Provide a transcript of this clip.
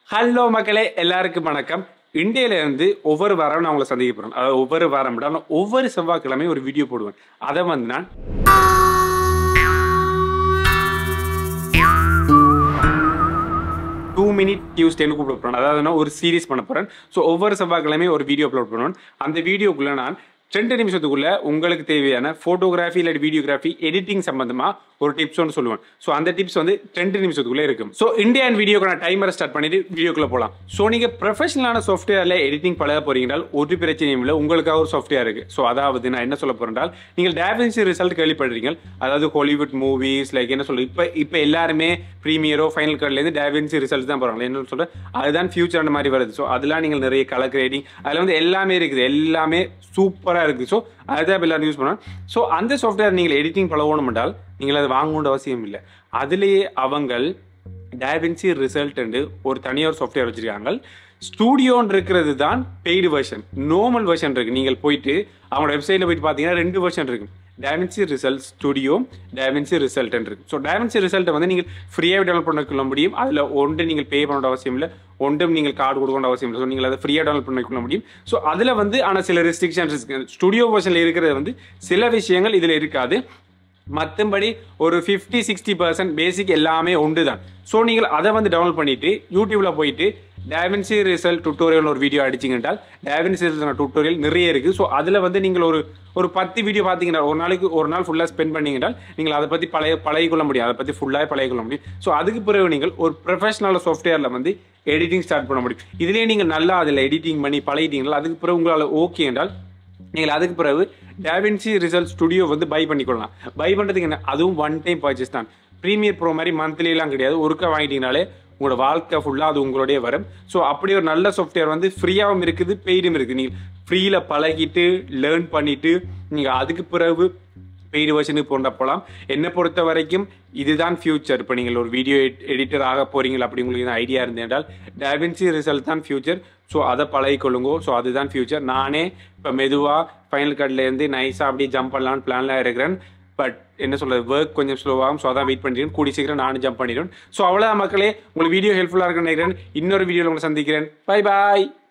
hello மக்களே எல்லாருக்கும் வணக்கம் இந்தியில இருந்து ஒவ்வொரு வாரம் நான் உங்களை சந்திக்க போறேன் அதாவது ஒவ்வொரு வாரம் விட நான் ஒவ்வொரு செவ்வாய்க்கிழமையும் ஒரு வீடியோ போடுவேன் அதை வந்து நான் டூ மினிட் டியூஸ்டேன்னு கூப்பிட போகிறேன் அதாவது நான் ஒரு சீரிஸ் பண்ண போகிறேன் ஸோ ஒவ்வொரு செவ்வாய்க்கிழமையும் ஒரு வீடியோ அப்லோட் பண்ணுவேன் அந்த வீடியோக்குள்ளே நான் ரெண்டு நிமிஷத்துக்குள்ள உங்களுக்கு தேவையான ஃபோட்டோகிராஃபி இல்லாட்டி வீடியோகிராஃபி எடிட்டிங் சம்பந்தமா ஒரு டிப்ஸ் ஒன்று சொல்லுவேன் ஸோ அந்த டிப்ஸ் வந்து ரெண்டு நிமிஷத்துக்குள்ள இருக்கும் ஸோ இந்தியா அண்ட் வீடியோக்கு நான் டைமரை ஸ்டார்ட் பண்ணிட்டு வீடியோக்குள்ள போகலாம் ஸோ நீங்கள் ப்ரொஃபஷனலான சாஃப்ட்வேரில் எடிட்டிங் பழக போறீங்கனால் ஒரு பிரச்சனையும் இல்லை உங்களுக்காக ஒரு சாஃப்ட்வேர் இருக்கு ஸோ அதாவது நான் என்ன சொல்ல போறேன்னால் நீங்கள் டேவின்சி ரிசல்ட் கேள்விப்படுறீங்க அதாவது ஹாலிவுட் மூவிஸ் லைக் என்ன சொல்றது இப்போ இப்போ எல்லாருமே ப்ரீமியரோ ஃபைனல் கார்ட்லேருந்து டேவின்சி ரிசல்ட் தான் போகிறாங்க என்ன சொல்கிறேன் அதுதான் ஃபியூச்சர் அந்த மாதிரி வருது ஸோ அதெல்லாம் நீங்கள் நிறைய கலர் கிரேடிங் அதில் வந்து எல்லாமே இருக்குது எல்லாமே சூப்பராக இருக்குது ஸோ அதுதான் இப்போ எல்லாரும் யூஸ் பண்ணுவேன் ஸோ அந்த சாஃப்ட்வேர் நீங்கள் எடிட்டிங் பழகணும் என்றால் நீங்கள் அதை வாங்கணுன்ற அவசியம் இல்லை அதுலேயே அவங்கள் டேவின்சி ரிசல்ட் ஒரு தனியார் சாஃப்ட்வேர் வச்சிருக்காங்க ஸ்டூடியோன்னு இருக்கிறது தான் பெய்டு வெர்ஷன் நார்மல் வெர்ஷன் இருக்கு நீங்கள் போயிட்டு அவங்களோட வெப்சைட்டில் போயிட்டு பார்த்தீங்கன்னா ரெண்டு வெர்ஷன் இருக்கு DaVinci Resolve Studio DaVinci Resolve இருக்கு ஸோ டேவின்சி ரிசல்ட்டை வந்து நீங்கள் ஃப்ரீயாக டெவலப் பண்ணிக்கொள்ள முடியும் அதில் ஒன்று நீங்கள் பே பண்ண அவசியம் இல்லை ஒன்றும் நீங்கள் கார்டு கொடுக்க அவசியம் இல்லை ஸோ நீங்கள் அதை ஃப்ரீயாக டெவலப் பண்ணிக்கொள்ள முடியும் ஸோ அதில் வந்து ஆனால் சில ரெஸ்ட்ரிக்ஷன்ஸ் இருக்கு ஸ்டுடியோ வெர்ஷனில் இருக்கிறது வந்து சில விஷயங்கள் இதில் இருக்காது மற்றபடி ஒரு ஃபிஃப்டி சிக்ஸ்டி பர்சன்ட் பேசிக் எல்லாமே உண்டு தான் ஸோ நீங்கள் அதை வந்து டவுன்லோட் பண்ணிட்டு யூடியூப்ல போயிட்டு டேவின்சி ரிசல்ட் டுட்டோரியல் ஒரு வீடியோ அடிச்சிங்கன்றால் டேவின்சி ரிசல்ட் டுட்டோரியல் நிறைய இருக்குது ஸோ அதில் வந்து நீங்கள் ஒரு ஒரு பத்து வீடியோ பார்த்தீங்கன்னா ஒரு நாளைக்கு ஒரு நாள் ஃபுல்லாக ஸ்பெண்ட் பண்ணீங்கன்றால் நீங்கள் அதை பற்றி பழைய பழகிக்கொள்ள முடியும் அதை பற்றி ஃபுல்லாக பழகிக்கொள்ள முடியும் ஸோ அதுக்கு பிறகு நீங்கள் ஒரு ப்ரொஃபஷனல் சாஃப்ட்வேரில் வந்து எடிட்டிங் ஸ்டார்ட் பண்ண முடியும் இதுலேயே நீங்கள் நல்லா அதில் எடிட்டிங் பண்ணி பழகிட்டீங்களா அதுக்கு பிறகு உங்களால் ஓகே என்றால் நீங்கள் அதுக்கு பிறகு டேவின்சி ரிசல்ட் ஸ்டுடியோ வந்து பை பண்ணிக்கொள்ளலாம் பை பண்ணுறதுக்கு என்ன அதுவும் ஒன் டைம் பர்ச்சேஸ் தான் ப்ரீமியர் ப்ரோ மாதிரி மந்த்லிலாம் கிடையாது ஒருக்கா வாங்கிட்டீங்கனாலே உங்களோட வாழ்க்கை ஃபுல்லாக அது உங்களுடைய வரும் ஸோ அப்படி ஒரு நல்ல சாஃப்ட்வேர் வந்து ஃப்ரீயாகவும் இருக்குது பெய்டும் இருக்குது நீங்கள் ஃப்ரீயில் பழகிட்டு லேர்ன் பண்ணிட்டு நீங்கள் அதுக்கு பிறகு பெய்டு வெர்ஷனுக்கு போன்ற போகலாம் என்னை பொறுத்த வரைக்கும் இதுதான் ஃபியூச்சர் இப்போ நீங்கள் ஒரு வீடியோ எடிட்டர் ஆக போறீங்களா அப்படி உங்களுக்கு ஐடியா இருந்தேன்றால் டேவின்சி ரிசல்ட் தான் ஃபியூச்சர் ஸோ அதை பழகிக்கொள்ளுங்கோ ஸோ அதுதான் ஃபியூச்சர் நானே இப்போ மெதுவாக ஃபைனல் கட்லேருந்து நைஸாக அப்படியே ஜம்ப் பண்ணலான்னு பிளானில் இருக்கிறேன் பட் என்ன சொல்றது ஒர்க் கொஞ்சம் ஸ்லோவாகும் ஸோ அதான் வெயிட் பண்ணிக்கிறேன் கூடி சீக்கிரம் நானும் ஜம்ப் பண்ணிடுவேன் ஸோ அவ்வளோதான் மக்களே உங்களுக்கு வீடியோ ஹெல்ப்ஃபுல்லாக இருக்குன்னு நினைக்கிறேன் இன்னொரு வீடியோவில் உங்களை சந்திக்கிறேன் பை பாய்